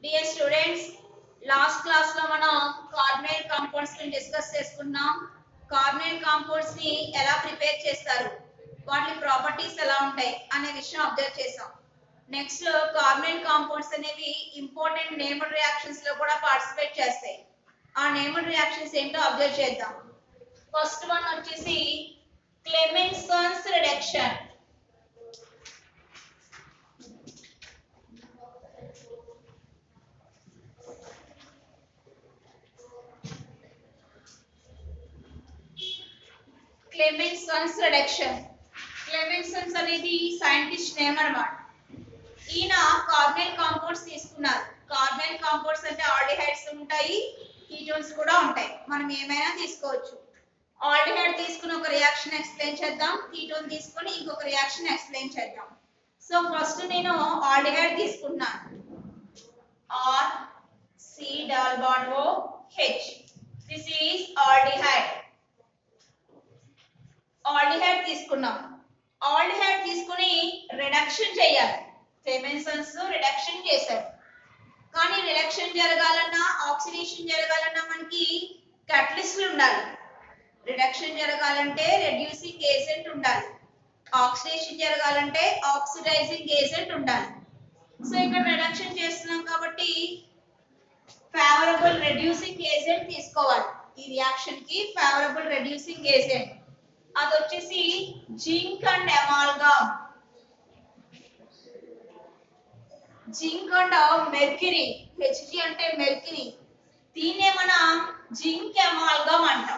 Dear students last class లో మనం carbonate compounds ని డిస్కస్ చేసుకున్నాం కార్బనేట్ కాంపౌండ్స్ ని ఎలా ప్రిపేర్ చేస్తారు వాటి ప్రాపర్టీస్ ఎలా ఉంటాయి అనే విషయం అబ్జర్వ్ చేసాం నెక్స్ట్ కార్బనేట్ కాంపౌండ్స్ అనేవి ఇంపార్టెంట్ నేమడ్ రియాక్షన్స్ లో కూడా పార్టిసిపేట్ చేస్తాయి ఆ నేమడ్ రియాక్షన్స్ ఏంటో అబ్జర్వ్ చేద్దాం ఫస్ట్ వన్ వచ్చేసి Clemmensen's reduction Clemmensen's reduction Clemmensen's అనేది సైంటిస్ట్ నేమ్ అన్నమాట ఈయన కార్బనైల్ కాంపౌండ్స్ తీసుకున్నారు కార్బనైల్ కాంపౌండ్స్ అంటే ఆల్డిహైడ్స్ ఉంటాయి కీటోన్స్ కూడా ఉంటాయి మనం ఏమైనా తీసుకోవచ్చు ఆల్డిహైడ్ తీసుకుని ఒక రియాక్షన్ ఎక్స్ప్లెయిన్ చేద్దాం కీటోన్ తీసుకొని ఇంకొక రియాక్షన్ ఎక్స్ప్లెయిన్ చేద్దాం సో ఫస్ట్ నేను ఆల్డిహైడ్ తీసుకుంటున్నాను R C double bond O H this is aldehyde aldehyde తీసుకున్నాం ఆల్డిహైడ్ తీసుకుని రిడక్షన్ చేయాలి క్లెమెన్సన్స్ రిడక్షన్ చేశారు కానీ రిడక్షన్ జరగాలన్నా ఆక్సిడేషన్ జరగాలన్నా మనకి catalyst ఉండాలి రిడక్షన్ జరగాలంటే రెడ్యూసింగ్ ఏజెంట్ ఉండాలి ఆక్సిడేషన్ జరగాలంటే ఆక్సిడైజింగ్ ఏజెంట్ ఉండాలి సో ఇక్కడ రిడక్షన్ చేస్తున్నాం కాబట్టి ఫేవరబుల్ రెడ్యూసింగ్ ఏజెంట్ తీసుకోవాలి ఈ రియాక్షన్ కి ఫేవరబుల్ రెడ్యూసింగ్ ఏజెంట్ అది వచ్చేసి zinc and amalgam zinc and mercury Hg అంటే మెర్క్యూరీ దీన్నే మనం జింక్ ఎమాల్గమ్ అంటాం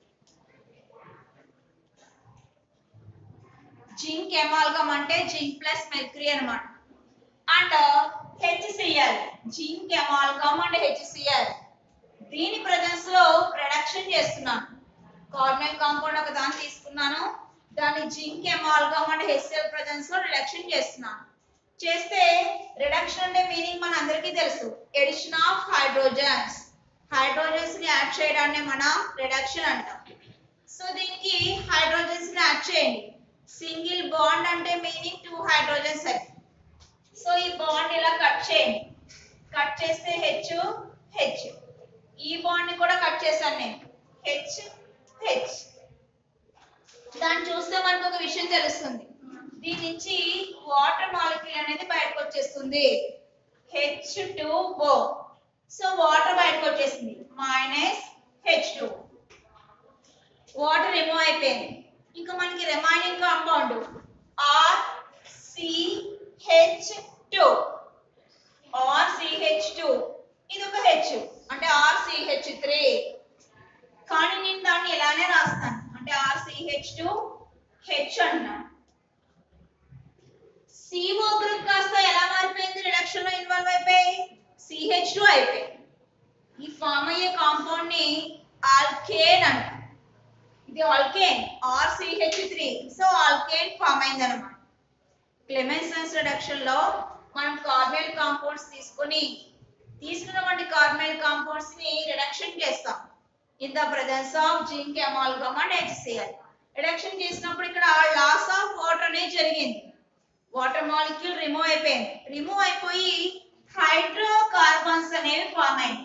జింక్ ఎమాల్గమ్ అంటే జింక్ ప్లస్ మెర్క్యూరీ అన్నమాట and HCl zinc amalgam and HCl దీని ప్రజెన్స్ లో ప్రొడక్షన్ చేస్తున్నాను కార్బన్ కాంపౌండ్ ఒక దాన్ని తీసుకున్నాను దాన్ని zinc amalgam and HCl presence లో రిడక్షన్ చేస్తున్నాను చేస్తే రిడక్షన్ అంటే మీనింగ్ మన అందరికీ తెలుసు ఎడిషన్ ఆఫ్ హైడ్రోజన్స్ హైడ్రోజన్స్ ని యాడ్ చేయడాన్ని మనం రిడక్షన్ అంటాం సో దీనికి హైడ్రోజన్స్ ని యాడ్ చేయండి సింగిల్ బాండ్ అంటే మీనింగ్ టూ హైడ్రోజన్స్ అని సో ఈ బాండ్ ఇలా కట్ చేయండి కట్ చేస్తే హెచ్ హెచ్ ఈ బాండ్ ని కూడా కట్ చేశాను నేను హెచ్ హెచ్ దాన్ని చూస్తే మనకు ఒక విషయం తెలుస్తుంది దీని నుంచి వాటర్ మాలిక్యూల్ అనేది బయటకు వచ్చేస్తుంది H two O so water బయటకు వచ్చేసింది minus H two water remove అయిపోయింది ఇంకా మనకి remaining compound R CH two R CH two ఇది ఒక హెచ్ అంటే ఆర్ సిహెచ్ త్రీ కానీ నేను దాన్ని ఇలానే రాస్తాను అంటే ఆర్ సిహెచ్ టూ హెచ్ అన్నాను సిఓ గ్రూప్ కాస్త ఎలా మారిపోయింది రిడక్షన్ లో ఇన్వాల్వ్ అయిపోయి సిహెచ్ టూ అయిపోయింది ఈ ఫామ్ అయ్యే కాంపౌండ్ ని ఆల్కేన్ అంటాం ఇది alkane R CH three so alkane form అయింది అనమాట క్లెమెన్సన్స్ రిడక్షన్ లో మనం కార్బైల్ కాంపౌండ్స్ తీసుకొని తీసుకున్నటువంటి కార్బైల్ కాంపౌండ్స్ ని రిడక్షన్ చేస్తాం in the presence of zinc amalgam and HCl reduction చేసినప్పుడు ఇక్కడ లాస్ ఆఫ్ వాటర్ అనేది జరిగింది వాటర్ మాలిక్యూల్ రిమూవ్ అయిపోయింది రిమూవ్ అయిపోయి హైడ్రోకార్బన్స్ అనేవి ఫామ్ అయ్యాయి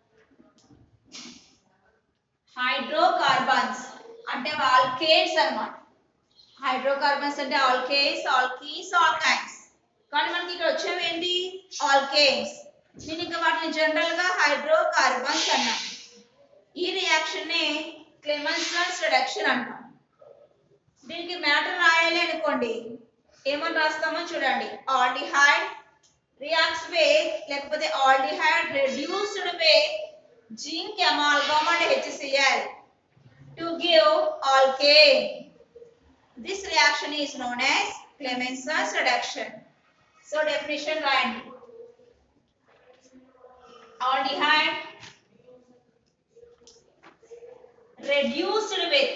హైడ్రోకార్బన్స్ అంటే ఆల్కేట్స్ అన్నమాట హైడ్రోకార్బన్స్ అంటే ఆల్కేట్స్ ఆల్కీస్ ఆల్కైన్స్ కానీ మనకి ఇక్కడ వచ్చేవి ఏంటి ఆల్కేన్స్ నేను ఇంకా వాటిని జనరల్ గా హైడ్రోకార్బన్స్ అన్నాను ఈ రియాక్షన్ నే క్లెమెన్సన్స్ రిడక్షన్ అంటాం దీనికి మ్యాటర్ రాయాలి అనుకోండి ఏమని రాస్తామో చూడండి ఆల్డిహైడ్ రియాక్ట్స్ విత్ లేకపోతే aldehyde reduced with zinc amalgam and HCl to give alkane this reaction is known as Clemenson's reduction so definition రాయండి aldehyde reduced with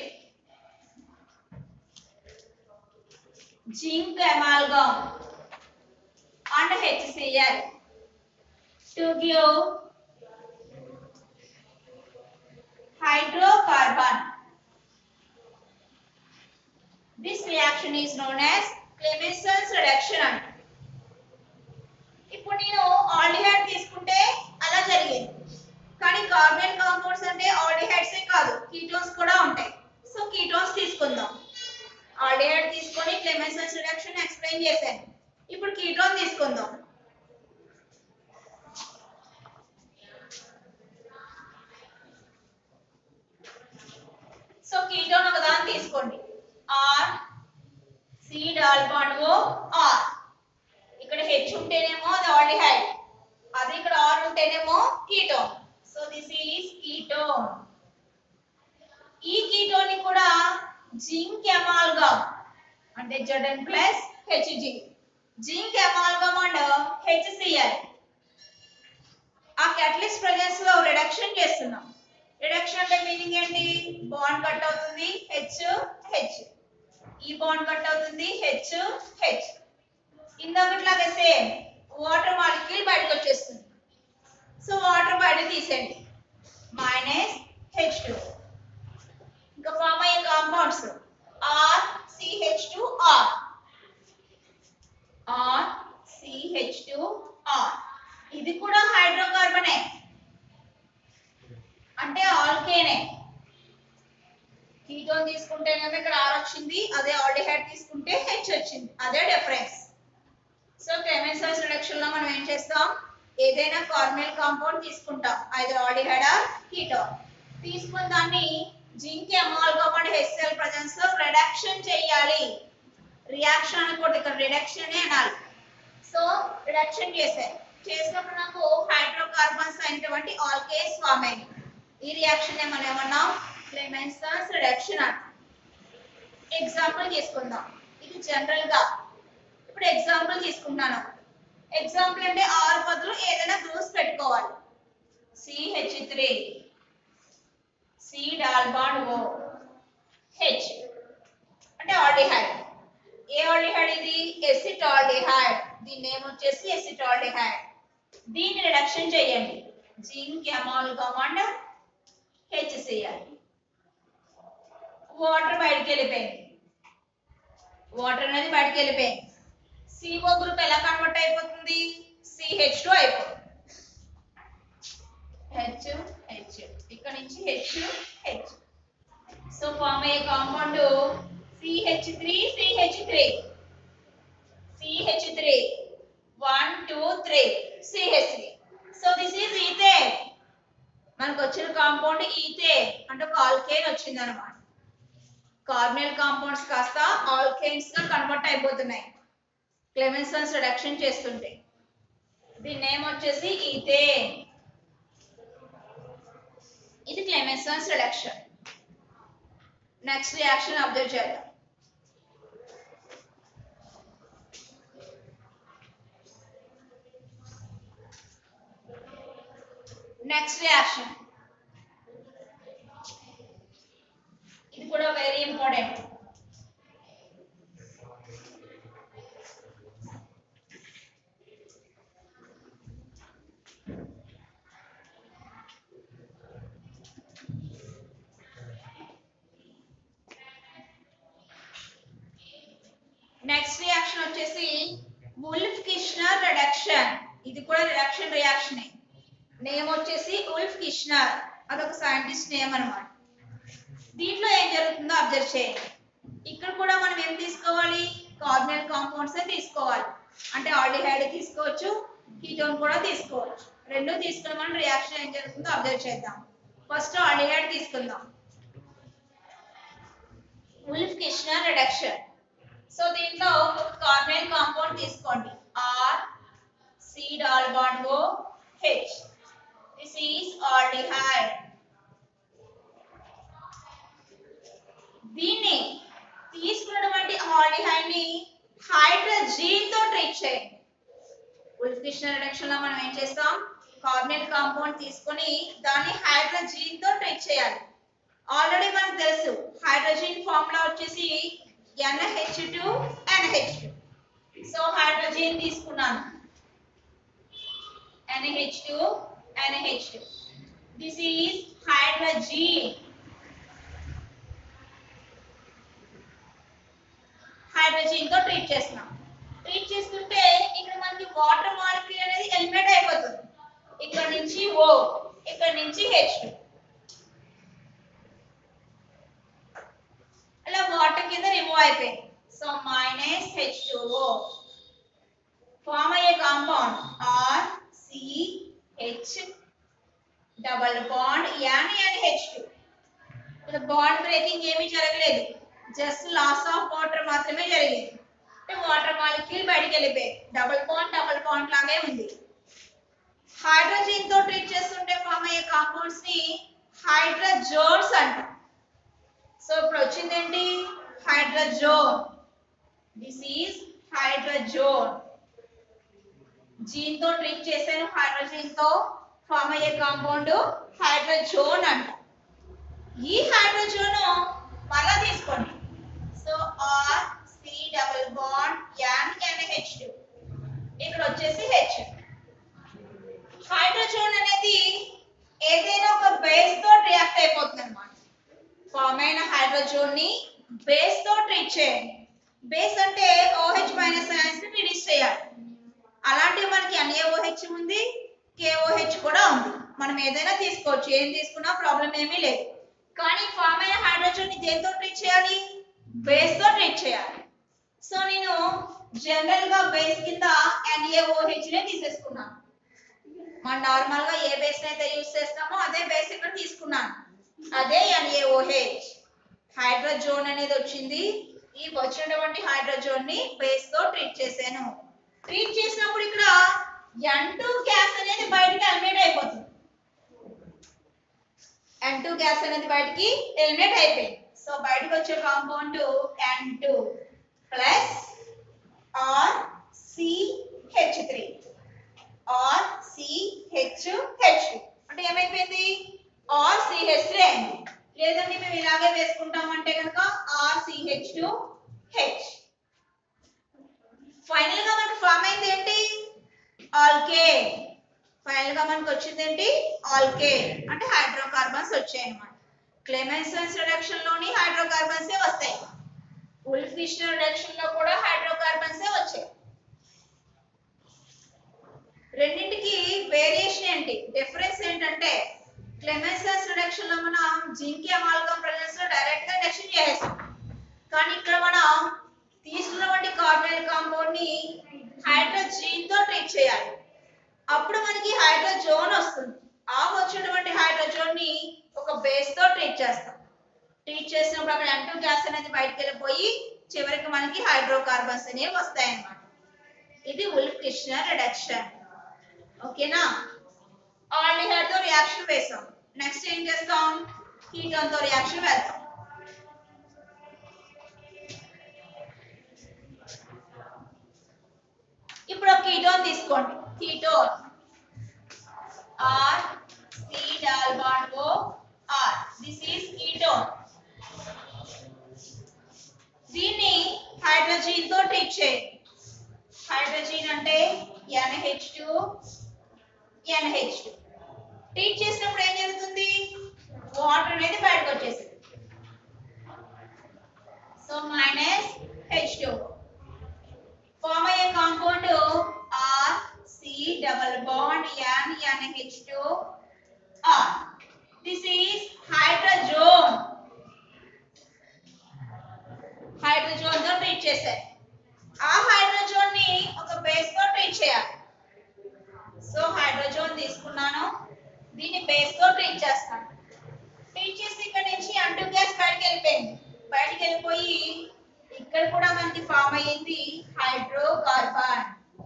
zinc amalgam and HCl to give hydrocarbon. This reaction is known as Clemenson's reduction. ఇప్పుడు నేను aldehyde తీసుకుంటే carbon compounds అంటే aldehydes కాదు ketones కూడా ఉంటాయి so ketones తీసుకుందాం aldehyde తీసుకొని క్లెమెన్సన్స్ రిడక్షన్ ఎక్స్ప్లెయిన్ చేశాను ఇప్పుడు కీటోన్ తీసుకుందాం సో కీటోన్ ఒక దాన్ని తీసుకోండి R C double bond O R ఇక్కడ హెచ్ ఉంటేనేమో అది ఆల్డిహైడ్ అదే ఇక్కడ ఆర్ ఉంటేనేమో ketone so this is ketone ఈ కీటోన్ ని కూడా జింక్ ఎమాల్గమ్ అంటే Zn plus Hg zinc amalgam and HCl ఆ క్యాటలిస్ట్ ప్రెజెన్స్ లో రిడక్షన్ చేస్తున్నాం రిడక్షన్ అంటే మీనింగ్ ఏంటి బాండ్ కట్ అవుతుంది హెచ్ హెచ్ ఈ బాండ్ కట్ అవుతుంది హెచ్ హెచ్ ఇందాకట్లాగే సేమ్ వాటర్ మాలిక్యూల్ బయటకు వచ్చేస్తుంది సో వాటర్ బయట తీసేయండి మైనస్ హెచ్ టూ ఇంకా ఫామ్ అయ్యే compounds R CH two R R CH two R ఇది కూడా హైడ్రోకార్బనే అంటే ఆల్కేనే కీటోన్ తీసుకుంటేనేమో ఇక్కడ ఆర్ వచ్చింది అదే ఆల్డిహైడ్ తీసుకుంటే హెచ్ వచ్చింది అదే డిఫరెన్స్ సో క్లెమెన్సైజ్ రిడక్షన్ లో మనం ఏం చేస్తాం ఏదైనా కార్బనల్ కాంపౌండ్ తీసుకుంటాం ఐదర్ ఆల్డిహైడ్ ఆర్ కీటోన్ తీసుకున్న దాన్ని zinc amalgam and HCl presence లో రిడక్షన్ చేయాలి రియాక్షన్ అనుకోండి ఇక్కడ రిడక్షన్ అనాలి సో రిడక్షన్ చేశారు చేసినప్పుడు నాకు హైడ్రోకార్బన్స్ అయినటువంటి ఆల్కేస్ ఫామ్ అయింది ఈ రియాక్షన్ మనం ఏమన్నాం క్లెమెన్సన్స్ రిడక్షన్ అంటాం ఎగ్జాంపుల్ తీసుకుందాం ఇది జనరల్ గా ఇప్పుడు ఎగ్జాంపుల్ తీసుకుంటాను ఎగ్జాంపుల్ అంటే ఆర్ బదులు ఏదైనా గ్రూప్స్ పెట్టుకోవాలి CH three C double bond O H అంటే ఆల్డిహైడ్ ఏ ఆల్డిహైడ్ ఇది ఎసిటాల్డిహైడ్ దీని నేమ్ వచ్చేసి ఎసిటాల్డిహైడ్ దీన్ని రిడక్షన్ చేయండి zinc amalgam and HCl water బయటికి వెళ్ళిపోయింది వాటర్ అనేది బయటికి వెళ్ళిపోయింది సిఓ గ్రూప్ ఎలా కన్వర్ట్ అయిపోతుంది సిహెచ్ టూ అయిపోతుంది హెచ్ హెచ్ ఇక్కడ నుంచి హెచ్ హెచ్ సో ఫామ్ అయ్యే compound CH three CH three CH three one two three CH three so this is ethane మనకు వచ్చిన కాంపౌండ్ ఈథేన్ అంటే ఒక ఆల్కేన్ వచ్చింది అనమాట కార్బనల్ కాంపౌండ్స్ కాస్త ఆల్కేన్స్ గా కన్వర్ట్ అయిపోతున్నాయి క్లెమెన్సన్స్ రిడక్షన్ చేస్తుంటే దీని నేమ్ వచ్చేసి ఈథేన్ ఇది Clemmensen's reduction next reaction observe చేద్దాం నెక్స్ట్ రియాక్షన్ ఇది కూడా వెరీ ఇంపార్టెంట్ నెక్స్ట్ రియాక్షన్ వచ్చేసి ఉల్ఫ్ కిష్నర్ రిడక్షన్ ఇది కూడా రిడక్షన్ రియాక్షన్ నేమ్ వచ్చేసి ఉల్ఫ్ కిష్నర్ అదొక సైంటిస్ట్ నేమ్ అన్నమాట దీంట్లో ఏం జరుగుతుందో అబ్జర్వ్ చేయండి ఇక్కడ కూడా మనం ఏం తీసుకోవాలి కార్బనల్ కాంపౌండ్స్ తీసుకోవాలి అంటే ఆల్డిహైడ్ తీసుకోవచ్చు కీటోన్ కూడా తీసుకోవచ్చు రెండు తీసుకుని మనం రియాక్షన్ ఏం జరుగుతుందో అబ్జర్వ్ చేద్దాం ఫస్ట్ ఆల్డిహైడ్ తీసుకుందాం ఉల్ఫ్ కిష్నర్ రిడక్షన్ సో దీంట్లో కార్బనల్ కాంపౌండ్ తీసుకోండి R C double bond O H this is aldehyde దీన్ని తీసుకున్నటువంటి ఆల్డిహైడ్ ని హైడ్రోజన్ తో ట్రీట్ చేయండి ఉల్ఫ్ కిష్నర్ రిడక్షన్ లో మనం ఏం చేస్తాం కార్బనల్ కాంపౌండ్ తీసుకొని దాన్ని హైడ్రోజన్ తో ట్రీట్ చేయాలి ఆల్రెడీ మనకు తెలుసు హైడ్రోజన్ ఫార్ములా వచ్చేసి NH2 NH2 సో హైడ్రోజన్ తీసుకున్నాను NH2 NH2 this is hydrogen hydrogen తో ట్రీట్ చేస్తున్నాం ట్రీట్ చేస్తుంటే ఇక్కడ మనకి వాటర్ మాలిక్యూల్ అనేది ఎలిమినేట్ అయిపోతుంది ఇక్కడ నుంచి ఓ ఇక్కడ నుంచి హెచ్ టూ అలా వాటర్ కింద రిమూవ్ అయిపోయింది so minus H two O form అయ్యే compound R C H double bond N and H two ఇక్కడ బాండ్ బ్రేకింగ్ ఏమీ జరగలేదు జస్ట్ లాస్ ఆఫ్ వాటర్ మాత్రమే జరిగింది అంటే వాటర్ మాలిక్యూల్ బయటికి వెళ్ళిపోయాయి డబుల్ బాండ్ డబుల్ బాండ్ లాగే ఉంది హైడ్రోజన్ తో ట్రీట్ చేస్తుంటే ఫామ్ అయ్యే కాంపౌండ్స్ ని హైడ్రోజోన్స్ అంటాం సో ఇప్పుడు వచ్చింది ఏంటి హైడ్రోజోన్ దిస్ ఈజ్ హైడ్రోజోన్ జీన్ తో ట్రీట్ చేశాను హైడ్రోజన్ తో ఫామ్ అయ్యే కాంపౌండ్ హైడ్రోజోన్ అంట ఈ హైడ్రోజోన్ మళ్ళా తీసుకోండి so R C double bond N NH two ఇక్కడ వచ్చేసి హెచ్ హైడ్రోజోన్ అనేది ఏదైనా ఒక బేస్ తో రియాక్ట్ అయిపోతుంది అనమాట ఫామ్ అయిన హైడ్రోజోన్ ని బేస్ తో ట్రీట్ చేయండి బేస్ అంటే OH మైనస్ అయాన్స్ ని రిలీజ్ చేయాలి అలాంటి మనకి NaOH ఉంది KOH కూడా ఉంది మనం ఏదైనా తీసుకోవచ్చు ఏం తీసుకున్నా ప్రాబ్లం ఏమీ లేదు కానీ ఫామ్ అయిన హైడ్రోజన్ ని దేంతో ట్రీట్ చేయాలి బేస్ తో ట్రీట్ చేయాలి సో నేను జనరల్ గా బేస్ కింద NaOH నే తీసేసుకున్నాను మనం నార్మల్ గా ఏ బేస్ అయితే యూస్ చేస్తామో అదే బేస్ ఇక్కడ తీసుకున్నాను అదే NaOH హైడ్రోజోన్ అనేది వచ్చింది ఈ వచ్చినటువంటి హైడ్రోజోన్ ని బేస్ తో ట్రీట్ చేశాను ట్రీట్ చేసినప్పుడు ఇక్కడ N2 గ్యాస్ అనేది బయటికి ఎలిమినేట్ అయిపోతుంది N2 గ్యాస్ అనేది బయటికి ఎలిమినేట్ అయిపోయింది సో బయటకు వచ్చే compound N2 plus R CH3 R CH H అంటే ఏమైపోయింది ఆర్ CH3 అయింది లేదండి మేము ఇలాగే వేసుకుంటామంటే కనుక ఆర్ CH2 H ఫైనల్ గా మనకు ఫామ్ అయింది ఏంటి ఆల్కేన్ ఫైనల్ గా మనకు వచ్చింది ఏంటి ఆల్కేన్ అంటే హైడ్రోకార్బన్స్ వచ్చాయి అన్నమాట క్లెమెన్సన్స్ రిడక్షన్ లోని హైడ్రోకార్బన్స్ వస్తాయి ఉల్ఫ్ ఫిషర్ రిడక్షన్ లో కూడా హైడ్రోకార్బన్స్ వచ్చాయి రెండింటికి వేరియేషన్ ఏంటి డిఫరెన్స్ ఏంటంటే క్లెమెన్సన్స్ రిడక్షన్ లో మనం జింక్ అమాల్గమ్ ప్రెజెన్స్ లో డైరెక్ట్ గా రిడక్షన్ చేసేస్తాం కానీ ఇక్కడ మనం తీసుకున్నటువంటి కార్బోనైల్ కాంపౌండ్ ని హైడ్రోజన్ తో ట్రీట్ చేయాలి అప్పుడు మనకి హైడ్రోజోన్ వస్తుంది ఆ వచ్చినటువంటి హైడ్రోజోన్ ని ఒక బేస్ తో ట్రీట్ చేస్తాం ట్రీట్ చేసినప్పుడు అక్కడ అంటూ గ్యాస్ అనేది బయటకు వెళ్ళిపోయి చివరికి మనకి హైడ్రోకార్బన్స్ అనేవి వస్తాయి అన్నమాట ఇది ఉల్ఫ్ కిష్నర్ రిడక్షన్ ఓకేనా ఆల్డిహైడ్ తో రియాక్షన్ వేసాం నెక్స్ట్ ఏం చేస్తాం కీటోన్ తో రియాక్షన్ వెళ్తాం ఇప్పుడు ఒక కీటోన్ తీసుకోండి ketone R C double bond O R this is ketone దీన్ని హైడ్రోజన్ తో ట్రీట్ చేయండి హైడ్రోజన్ అంటే NH2 NH2 ట్రీట్ చేసినప్పుడు ఏం జరుగుతుంది వాటర్ అనేది బయటకు వచ్చేసింది సో మైనస్ H2 ఫామ్ అయ్యే compound R C double bond N NH2 R this is hydrazone hydrazone తో ట్రీట్ చేశారు ఆ హైడ్రోజోన్ ని ఒక బేస్ తో ట్రీట్ చేయాలి సో హైడ్రోజోన్ తీసుకున్నాను దీన్ని బేస్ తో ట్రీట్ చేస్తాను ట్రీట్ చేసి ఇక్కడ నుంచి అంటూ గ్యాస్ బయటకు వెళ్ళిపోయింది బయటకు వెళ్ళిపోయి ఇక్కడ కూడా మనకి ఫామ్ అయ్యింది హైడ్రోకార్బన్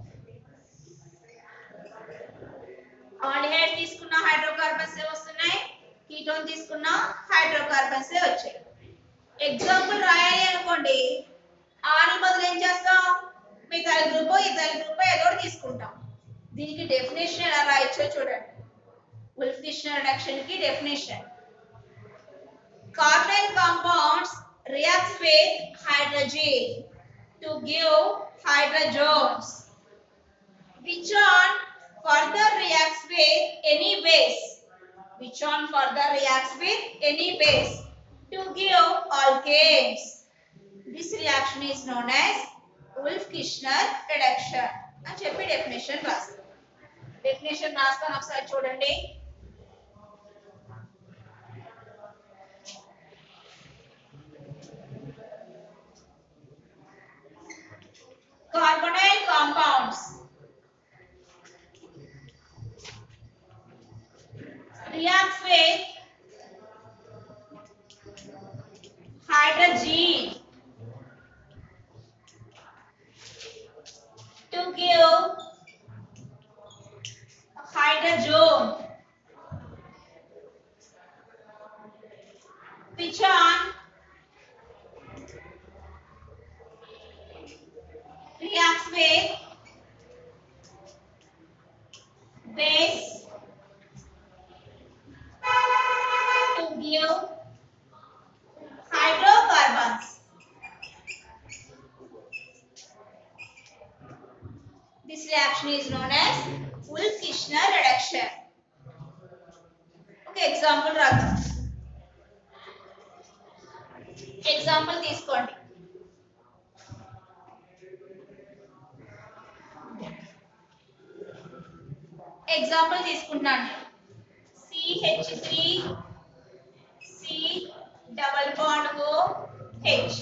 ఆల్డిహైడ్ తీసుకున్న హైడ్రోకార్బన్స్ ఏ వస్తున్నాయి కీటోన్ తీసుకున్న హైడ్రోకార్బన్స్ ఏ వచ్చాయి ఎగ్జాంపుల్ రాయాలి అనుకోండి ఆరు బదులు ఏం చేస్తాం మిథైల్ గ్రూప్ ఇథైల్ గ్రూప్ ఏదో ఒకటి తీసుకుంటాం దీనికి డెఫినేషన్ ఎలా రాయొచ్చో చూడండి ఉల్ఫిషన్ రిడక్షన్ కి definition carbonyl compounds reacts with hydrogen to give hydrogens which one further reacts with any base which one further reacts with any base to give alkanes this reaction is known as Wolff-Kishner reduction అని చెప్పి definition రాస్తాం definition రాస్తాను ఒకసారి చూడండి carbonyl compounds reacts with hydrogen to give hydrogen which one reacts with base to give hydrocarbons. This reaction is known as Wolff-Kishner reduction. ఒక example రాద్దాం example తీసుకోండి example తీసుకుంటున్నాను CH three C double bond O H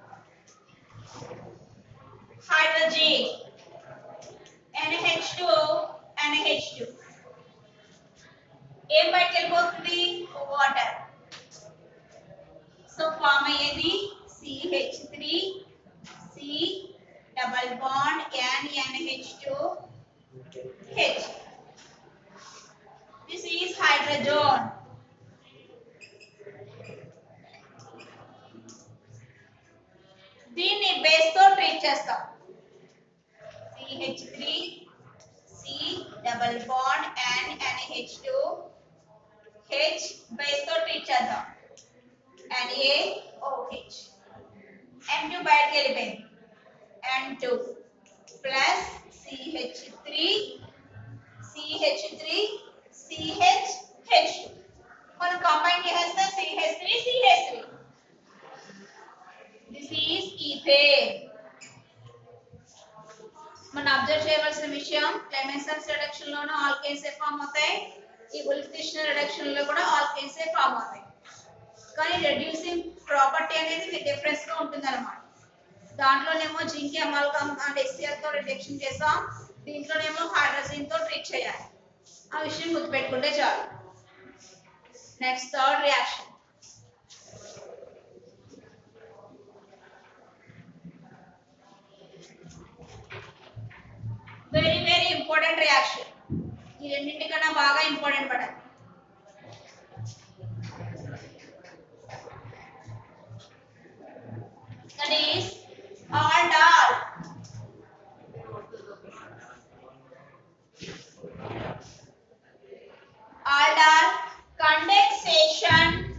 hydrogen NH2 NH2 ఏం బయటకు వెళ్ళిపోతుంది water so form అయ్యేది CH3 C double bond NNH2 H This is hydrogen. దీన్ని base తో ట్రీట్ చేస్తాం CH3 C double bond and NH2 H base తో treat చేద్దాం NaOH N2 బయటకు వెళ్ళిపోయింది N2 plus CH3 CH3 CH H2 మనం combine చేస్తే CH3 CH3 this is ethane మనం అబ్జర్వ్ చేయవలసిన విషయం క్లెమెన్సన్స్ రిడక్షన్ లోను ఆల్కేన్సే ఫామ్ అవుతాయి ఈ ఉల్ఫ్ కిష్నర్ రిడక్షన్ లో కూడా ఆల్కేన్సే ఫామ్ అవుతాయి కానీ రెడ్యూసింగ్ ప్రాపర్టీ అనేది డిఫరెన్స్ గా ఉంటుంది అనమాట దాంట్లోనేమో జింక్ అమాల్గమ్ అండ్ ఎస్సిఎల్ తో రిడక్షన్ చేసాం దీంట్లోనేమో హైడ్రోజన్ తో ట్రీట్ చేయాలి ఆ విషయం గుర్తుపెట్టుకుంటే చాలు next third reaction very very important reaction ఈ రెండింటికన్నా బాగా ఇంపార్టెంట్ పడాలి that is aldol aldol condensation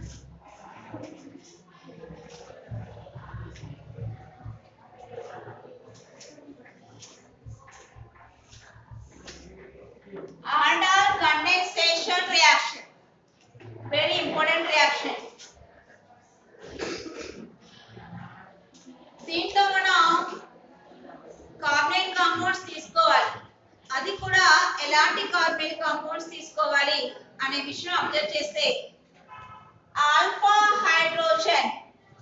aldol condensation reaction very important reaction దీంట్లో మనం కార్బనేట్ కాంపౌండ్స్ తీసుకోవాలి అది కూడా ఎలాంటి కార్బనేట్ కాంపౌండ్స్ తీసుకోవాలి అనే విషయం అబ్జర్వ్ చేస్తే ఆల్ఫా హైడ్రోజన్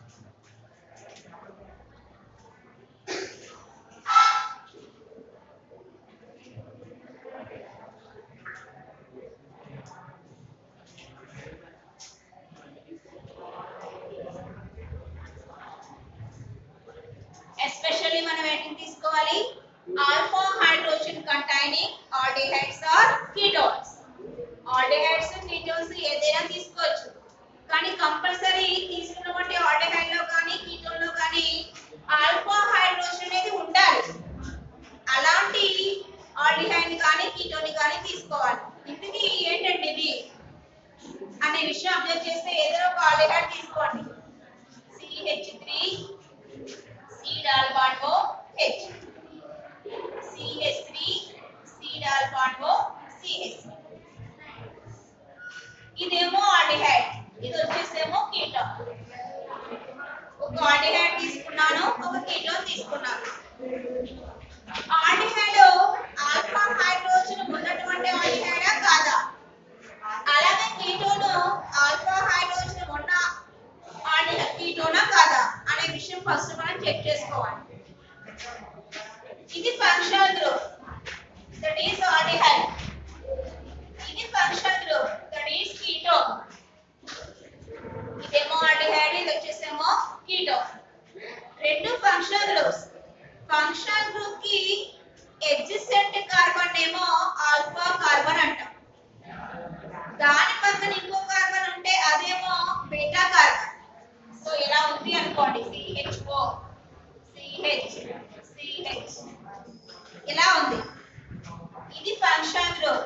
ఎస్పెషల్లీ మనం ఏంటిని తీసుకోవాలి alpha hydrogen containing aldehydes or ketones aldehydes ketones ఏదైనా తీసుకోవచ్చు కానీ కంపల్సరీ తీసుకున్నటువంటి ఆల్డిహైడ్ లో కానీ కీటోన్ లో కానీ ఆల్ఫా హైడ్రోజన్ అనేది ఉండాలి అలాంటి ఆల్డిహైడ్ కానీ కీటోన్ కానీ తీసుకోవాలి ఇంతకీ ఏంటండి ఇది అనే విషయం అబ్జర్వ్ చేస్తే ఏదైనా ఒక ఆల్డిహైడ్ తీసుకోండి CH3 C डाल bond वो H CH3 C डाल bond वो CH ఇదేమో ఆల్డిహైడ్ ఇది వచ్చేసేమో కీటోన్ ఒక ఆల్డిహైడ్ తీసుకున్నాను ఒక కీటోన్ తీసుకున్నాను ఆల్డిహైడ్ ఆల్ఫా హైడ్రోజన్ ఉన్నటువంటి ఆల్డిహైడా కాదా అలాగే కీటోన్ ఆల్ఫా హైడ్రోజన్ ఉన్న ఆల్డిహైడ్ కీటోనా కాదా అనే విషయం ఫస్ట్ మనం చెక్ చేసుకోవాలి ఫంక్షన్ గ్రూప్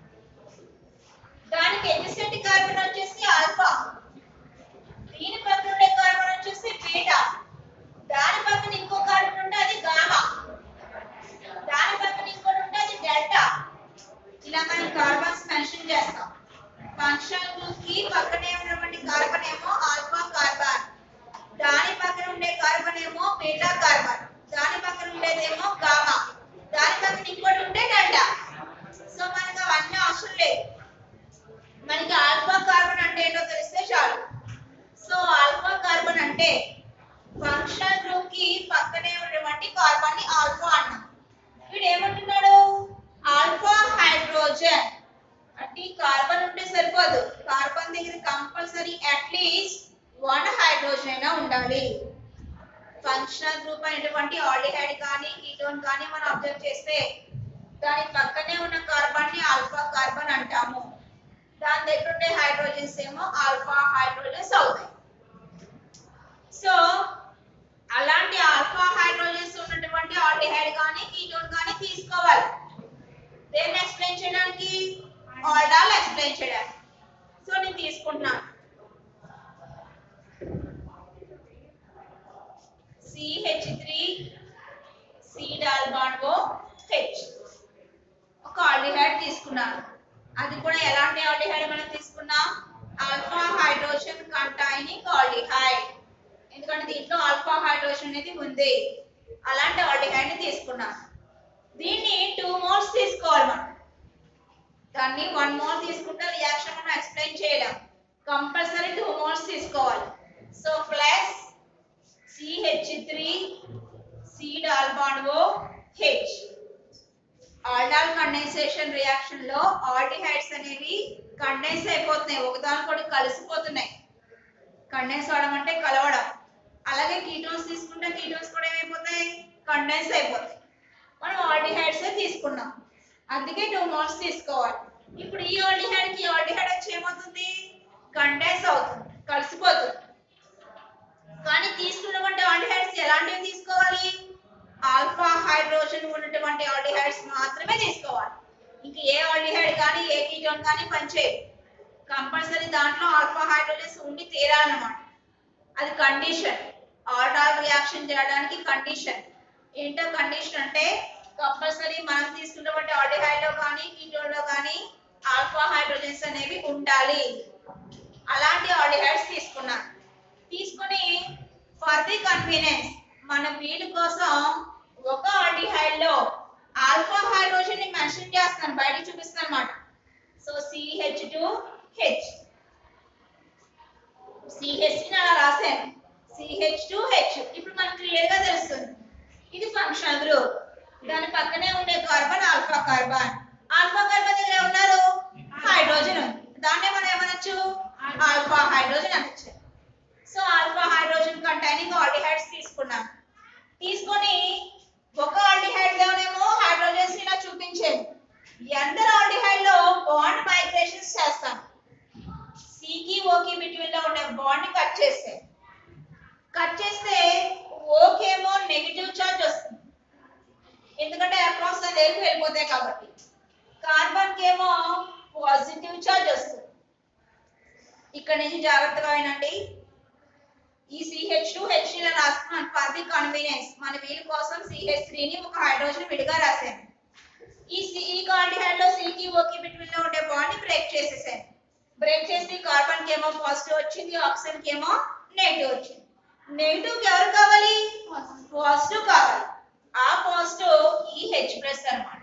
దానికి ఎడ్జసెంట్ కార్బన్ వచ్చేసి ఆల్ఫా దీని పక్కన ఉండే కార్బన్ వచ్చేసి బీటా దాని పక్కన ఇంకో కార్బన్ ఉంటే అది గామా దాని పక్కన ఇంకోటి ఉంటే అది డెల్టా ఇలా మనం కార్బన్స్ మెన్షన్ చేస్తాం ఫంక్షన్ గ్రూప్ కి పక్కనే ఉన్నటువంటి కార్బన్ ఏమో ఆల్ఫా కార్బన్ దాని పక్కన ఉండే కార్బన్ ఏమో బీటా కార్బన్ దాని పక్కన ఉండేదేమో గామా దాని పక్కన ఇంకోటి ఉంటే డెల్టా సో మనకు అవన్నీ అవసరం లేదు మనకి ఆల్ఫా కార్బన్ అంటే ఏంటో తెలిస్తే చాలు సో ఆల్ఫా కార్బన్ అంటే ఫంక్షనల్ గ్రూప్ కి పక్కనే ఉన్నటువంటి కార్బన్ ని ఆల్ఫా అన్నాం వీడు ఏమంటున్నాడు ఆల్ఫా హైడ్రోజన్ అంటే ఈ కార్బన్ ఉంటే సరిపోదు కార్బన్ దగ్గర కంపల్సరీ అట్లీస్ట్ వన్ హైడ్రోజన్ అయినా ఉండాలి ఫంక్షనల్ గ్రూప్ అయినటువంటి ఆల్డిహైడ్ కానీ కీటోన్ కానీ మనం అబ్జర్వ్ చేస్తే దాని పక్కనే ఉన్న కార్బన్ ని ఆల్ఫా కార్బన్ అంటాము దాని దగ్గర ఉండే హైడ్రోజన్స్ ఏమో ఆల్ఫా హైడ్రోజన్స్ అవుతాయి సో అలాంటి ఆల్ఫా హైడ్రోజన్స్ ఉన్నటువంటి ఆల్డిహైడ్ కానీ కీటోన్ కానీ తీసుకోవాలి దేన్ని ఎక్స్ప్లెయిన్ చేయడానికి ఆల్డాల్ ఎక్స్ప్లెయిన్ చేయడానికి సో నేను తీసుకుంటున్నాను CH3 C డాల్బాండో H ఒక ఆల్డిహైడ్ తీసుకున్నాను అది కూడా ఎలాంటి ఆల్డిహైడ్ మనం తీసుకున్నాం ఆల్ఫా హైడ్రోజన్ కంటైనింగ్ ఆల్డిహైడ్ ఎందుకంటే దీంట్లో ఆల్ఫా హైడ్రోజన్ అనేది ఉంది అలాంటి ఆల్డిహైడ్ ని తీసుకున్నాం దీన్ని టూ మోల్స్ తీసుకోవాలి మనం దాన్ని వన్ మోల్ తీసుకుంటే రియాక్షన్ మనం ఎక్స్ప్లెయిన్ చేయలేం కంపల్సరీ టూ మోల్స్ తీసుకోవాలి so plus CH3 C double bond O H aldol condensation reaction లో ఆల్డిహైడ్స్ అనేవి కండెన్స్ అయిపోతున్నాయి ఒకదానికొకటి కలిసిపోతున్నాయి కండెన్స్ అవడం అంటే కలవడం అలాగే కీటోన్స్ తీసుకుంటే కీటోన్స్ కూడా ఏమైపోతాయి కండెన్స్ అయిపోతాయి మనం ఆల్డిహైడ్స్ తీసుకున్నాం అందుకే టూ మోల్స్ తీసుకోవాలి ఇప్పుడు ఈ ఆల్డిహైడ్ కి ఆల్డిహైడ్ వచ్చి ఏమవుతుంది కండెన్స్ అవుతుంది కలిసిపోతుంది కానీ తీసుకున్నటువంటి ఆల్డిహైడ్స్ ఎలాంటివి తీసుకోవాలి ఆల్ఫా హైడ్రోజన్ ఉన్నటువంటి ఆల్డిహైడ్స్ మాత్రమే తీసుకోవాలి ఇంక ఏ ఆల్డిహైడ్ కానీ ఏ కీటోన్ కానీ పనిచేయదు కంపల్సరీ దాంట్లో ఆల్ఫా హైడ్రోజన్స్ ఉండి తీరాలన్నమాట అది కండిషన్ ఆల్డాల్ రియాక్షన్ చేయడానికి కండిషన్ ఏంటో కండిషన్ అంటే కంపల్సరీ మనం తీసుకున్నటువంటి ఆల్డిహైడ్ లో కానీ కీటోన్ లో కానీ ఆల్ఫా హైడ్రోజన్స్ అనేవి ఉండాలి అలాంటి ఆల్డిహైడ్స్ తీసుకున్నాను తీసుకొని ఫర్ ది కన్వీనియన్స్ మన వీలు కోసం ఒక ఆల్డిహైడ్ లో ఆల్ఫా హైడ్రోజన్ ని మెన్షన్ చేస్తాను బయట చూపిస్తాను అనమాట so CH two H CH ని అలా రాశాను సిహెచ్ టు హెచ్ ఇప్పుడు మనకు క్లియర్ గా తెలుస్తుంది ఇది ఫంక్షన్ గ్రూప్ దాని పక్కనే ఉండే carbon alpha carbon alpha carbon దగ్గర ఉన్నారు హైడ్రోజన్ ఉంది దాన్నే మనం ఏమనొచ్చు ఆల్ఫా హైడ్రోజన్ అనొచ్చు so alpha hydrogen containing aldehydes తీసుకున్నాం తీసుకొని ఒక ఆల్డిహైడ్ లోనేమో హైడ్రోజన్స్ ఇలా చూపించాను ఎందరు ఆల్డిహైడ్ లో బాండ్ మైగ్రేషన్స్ చేస్తాం C కి O కి బిట్వీన్ లో ఉండే బాండ్ కట్ చేస్తే కట్ చేస్తే O కేమో నెగిటివ్ చార్జ్ వస్తుంది ఎందుకంటే అక్రాస్ దగ్గరికి వెళ్ళిపోతాయి కాబట్టి కార్బన్ కేమో పాజిటివ్ చార్జ్ వస్తుంది ఇక్కడ నుంచి జాగ్రత్తగా వినండి ఈ సిహెచ్ టూ హెచ్ ఇలా రాస్తున్నాను ఫర్ ది కన్వీనియన్స్ మన వీలు కోసం సిహెచ్ త్రీ ని ఒక హైడ్రోజన్ విడిగా రాశాను ఈ సి ఈ కార్డిహైడ్ లో సి కి ఓ కి బిట్వీన్ లో ఉండే బాండ్ ని బ్రేక్ చేసేసాను బ్రేక్ చేసి కార్బన్ కి ఏమో పాజిటివ్ వచ్చింది ఆక్సిజన్ కి ఏమో నెగిటివ్ వచ్చింది నెగిటివ్ కి ఎవరు కావాలి పాజిటివ్ కావాలి ఆ పాజిటివ్ ఈ హెచ్ ప్లస్ అన్నమాట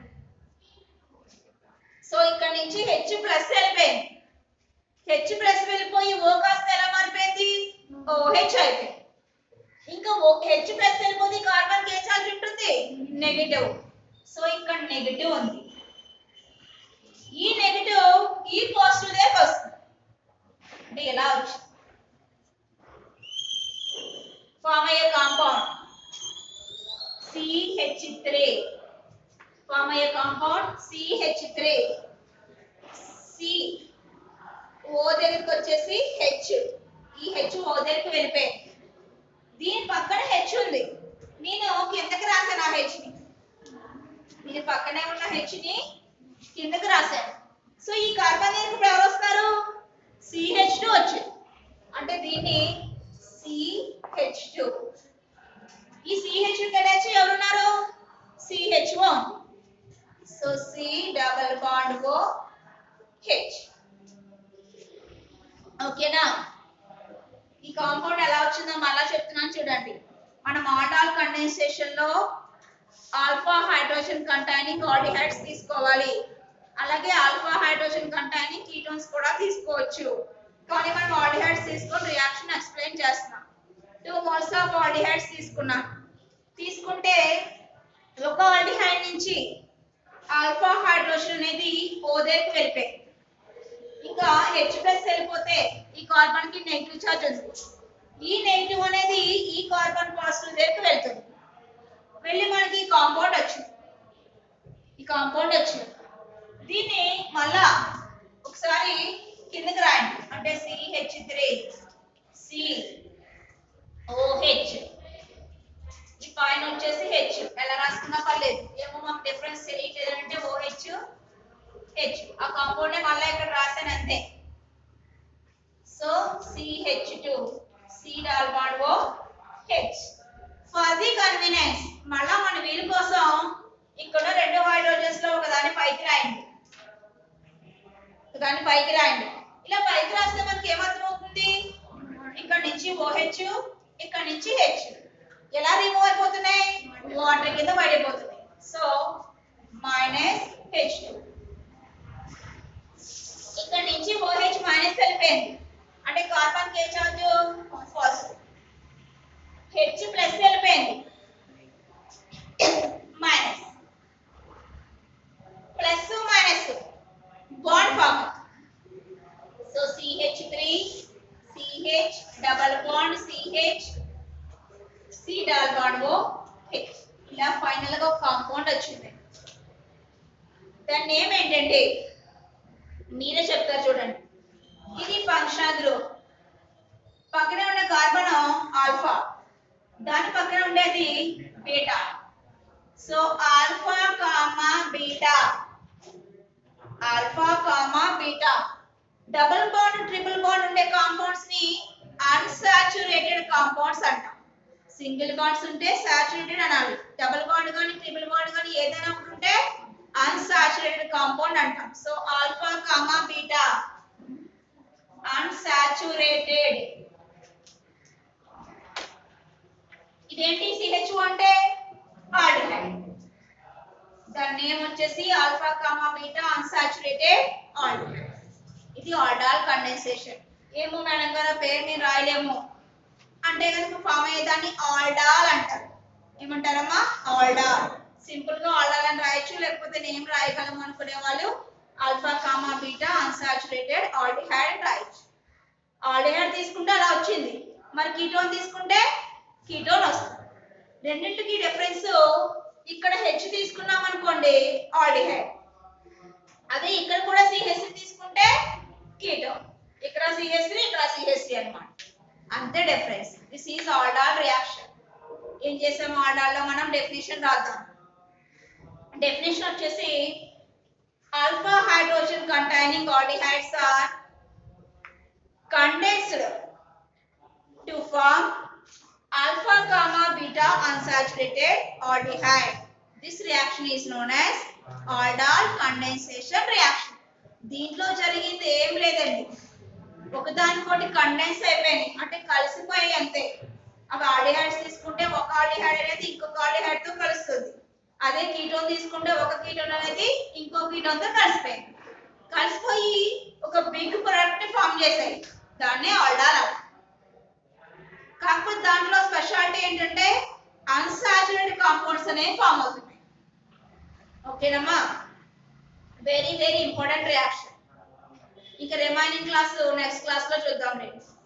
సో ఇక్కడ నుంచి హెచ్ ప్లస్ వెళ్ళిపోయింది హెచ్ ప్లస్ వెళ్ళిపోయి ఓ కాస్త ఎలా మారిపోయింది ఓహెచ్ అయిపోయింది ఇంకా ఓ హెచ్ ప్లస్ వెళ్ళిపోతే కార్బన్ ఏ చార్జ్ ఉంటుంది నెగటివ్ సో ఇక్కడ నెగటివ్ ఉంది ఈ నెగటివ్ ఈ పాజిటివ్ దగ్గర వస్తుంది అంటే ఎలా వచ్చింది ఫామ్ అయ్యే కాంపౌండ్ CH3 ఫామ్ అయ్యే కాంపౌండ్ CH3 C ఓ దగ్గరికి వచ్చేసి హెచ్ ఈ హెచ్ ఓ దగ్గరికి వెళ్ళిపోయింది దీని పక్కన హెచ్ ఉంది నేను కిందకి రాశాను ఆ హెచ్ ని దీని పక్కనే ఉన్న హెచ్ ని కిందకి రాశాను సో ఈ కార్బన్ దగ్గరికి ఇప్పుడు ఎవరు వస్తారు సిహెచ్ టూ వచ్చింది అంటే దీన్ని సిహెచ్ టూ ఈ సిహెచ్ కనెక్ట్ ఎవరున్నారు CH one so C double bond O H ఓకేనా ఈ కాంపౌండ్ ఎలా వచ్చిందో మళ్ళా చెప్తున్నాను చూడండి మనం ఆల్డాల్ కండెన్సేషన్ లో ఆల్ఫా హైడ్రోజన్ కంటైనింగ్ ఆల్డిహైడ్స్ తీసుకోవాలి అలాగే ఆల్ఫా హైడ్రోజన్ కంటైనింగ్ కీటోన్స్ కూడా తీసుకోవచ్చు కానీ మనం ఆల్డిహైడ్స్ తీసుకొని రియాక్షన్ ఎక్స్ప్లెయిన్ చేస్తున్నాం టూ మోల్స్ ఆఫ్ ఆల్డిహైడ్స్ తీసుకున్నాం తీసుకుంటే ఒక ఆల్డిహైడ్ నుంచి ఆల్ఫా హైడ్రోజన్ అనేది ఓ దగ్గరికి వెళ్ళిపోయింది ఇంకా హెచ్ ప్లస్ వెళ్ళిపోతే ఈ కార్బన్ కి నెగిటివ్ చార్జ్ ఉంది ఈ నెగిటివ్ అనేది ఈ కార్బన్ పాజిటివ్ దగ్గరికి వెళ్తుంది వెళ్ళి మనకి ఈ కాంపౌండ్ వచ్చింది ఈ కాంపౌండ్ వచ్చింది దీన్ని మళ్ళా ఒకసారి కిందకి రాయండి అంటే సిహెచ్ త్రీ సి ఓహెచ్ ఈ పైన వచ్చేసి హెచ్ ఎలా రాసుకున్నా పర్లేదు ఏమో మాకు డిఫరెన్స్ తెలియట్లేదు అంటే ఓహెచ్ హెచ్ ఆ కాంపౌండ్ మళ్ళీ ఇక్కడ రాశాను అంతే so CH two C double bond O H for the convenience మళ్ళా మన వీలు కోసం ఇక్కడ రెండు హైడ్రోజన్స్ లో ఒకదాన్ని పైకి రాయండి ఒకదాన్ని పైకి రాయండి ఇలా పైకి రాస్తే మనకి ఏమర్థం అవుతుంది ఇక్కడ నుంచి ఓహెచ్ ఇక్కడ నుంచి హెచ్ ఎలా రిమూవ్ అయిపోతున్నాయి వాటర్ కింద పడిపోతున్నాయి సో మైనస్ హెచ్ టూ ఇక్కడ నుంచి OH మైనస్ వెళ్ళిపోయింది అంటే కార్బన్ కే చార్జ్ పాజిటివ్ హెచ్ ప్లస్ వెళ్ళిపోయింది minus plus minus bond form so CH three CH double bond CH C double bond O H ఇలా ఫైనల్ గా ఒక కాంపౌండ్ వచ్చింది దాని నేమ్ ఏంటంటే మీరే చెప్తారు చూడండి ఇది ఫంక్షన్ గ్రూప్ పక్కనే ఉన్న కార్బన్ ఆల్ఫా దాని పక్కన ఉండేది beta so alpha comma beta alpha comma beta double bond triple bond ఉండే కాంపౌండ్స్ ని అన్సాచురేటెడ్ కాంపౌండ్స్ అంటాం సింగిల్ బాండ్స్ ఉంటే సాచురేటెడ్ అనాలి డబుల్ బాండ్ కానీ ట్రిపుల్ బాండ్ కానీ ఏదైనా ఒకటి ఉంటే అన్సాచురేటెడ్ కాంపౌండ్ అంటాం so alpha comma beta unsaturated ఇదేంటి సిహెచ్ అంటే ఆల్డిహైడ్ దాని నేమ్ వచ్చేసి alpha comma beta unsaturated aldehyde ఇది ఆల్డాల్ కండెన్సేషన్ ఏమో మేడం గారు పేరు నేను రాయలేము అంటే కనుక ఫామ్ అయ్యేదాన్ని ఆల్డాల్ అంటారు ఏమంటారమ్మా ఆల్డాల్ సింపుల్ గా ఆల్డాల్ అని రాయొచ్చు లేకపోతే నేమ్ రాయగలం అనుకునే వాళ్ళు alpha comma beta unsaturated aldehyde అని రాయొచ్చు ఆల్డిహైడ్ తీసుకుంటే అలా వచ్చింది మరి కీటోన్ తీసుకుంటే కీటోన్ వస్తుంది రెండింటికి డిఫరెన్స్ ఇక్కడ హెచ్ తీసుకున్నాం అనుకోండి ఆల్డిహైడ్ అదే ఇక్కడ కూడా సిహెచ్ తీసుకుంటే కీటోన్ ఇక్కడ సిహెచ్ ఇక్కడ సిహెచ్ అన్నమాట అంతే difference this is aldol reaction ఏం చేసాము ఆల్డాల్ లో మనం డెఫినేషన్ రాద్దాం డెఫినేషన్ వచ్చేసి alpha hydrogen containing aldehydes are condensed to form alpha gamma beta unsaturated aldehyde. This reaction is known as aldol condensation reaction. దీంట్లో జరిగింది ఏం లేదండి ఒకదానికోటి కండెన్స్ అయిపోయినాయి అంటే కలిసిపోయాయి అంతే అవి ఆల్డిహైడ్స్ తీసుకుంటే ఒక ఆల్డిహైడ్ అనేది ఇంకొక ఆల్డిహైడ్ తో కలుస్తుంది అదే కీటోన్ తీసుకుంటే ఒక కీటోన్ అనేది ఇంకో కీటోన్ తో కలిసిపోయింది కలిసిపోయి ఒక బిగ్ ప్రొడక్ట్ ఫామ్ చేశాయి దాన్నే ఆల్డాల్ అంటారు కాకపోతే దాంట్లో స్పెషాలిటీ ఏంటంటే అన్సాచురేటెడ్ కాంపౌండ్స్ అనేవి ఫామ్ అవుతున్నాయి ఓకేనమ్మా వెరీ వెరీ ఇంపార్టెంట్ రియాక్షన్ ఇంకా రిమైనింగ్ క్లాస్ నెక్స్ట్ క్లాస్ లో చూద్దాం రేపు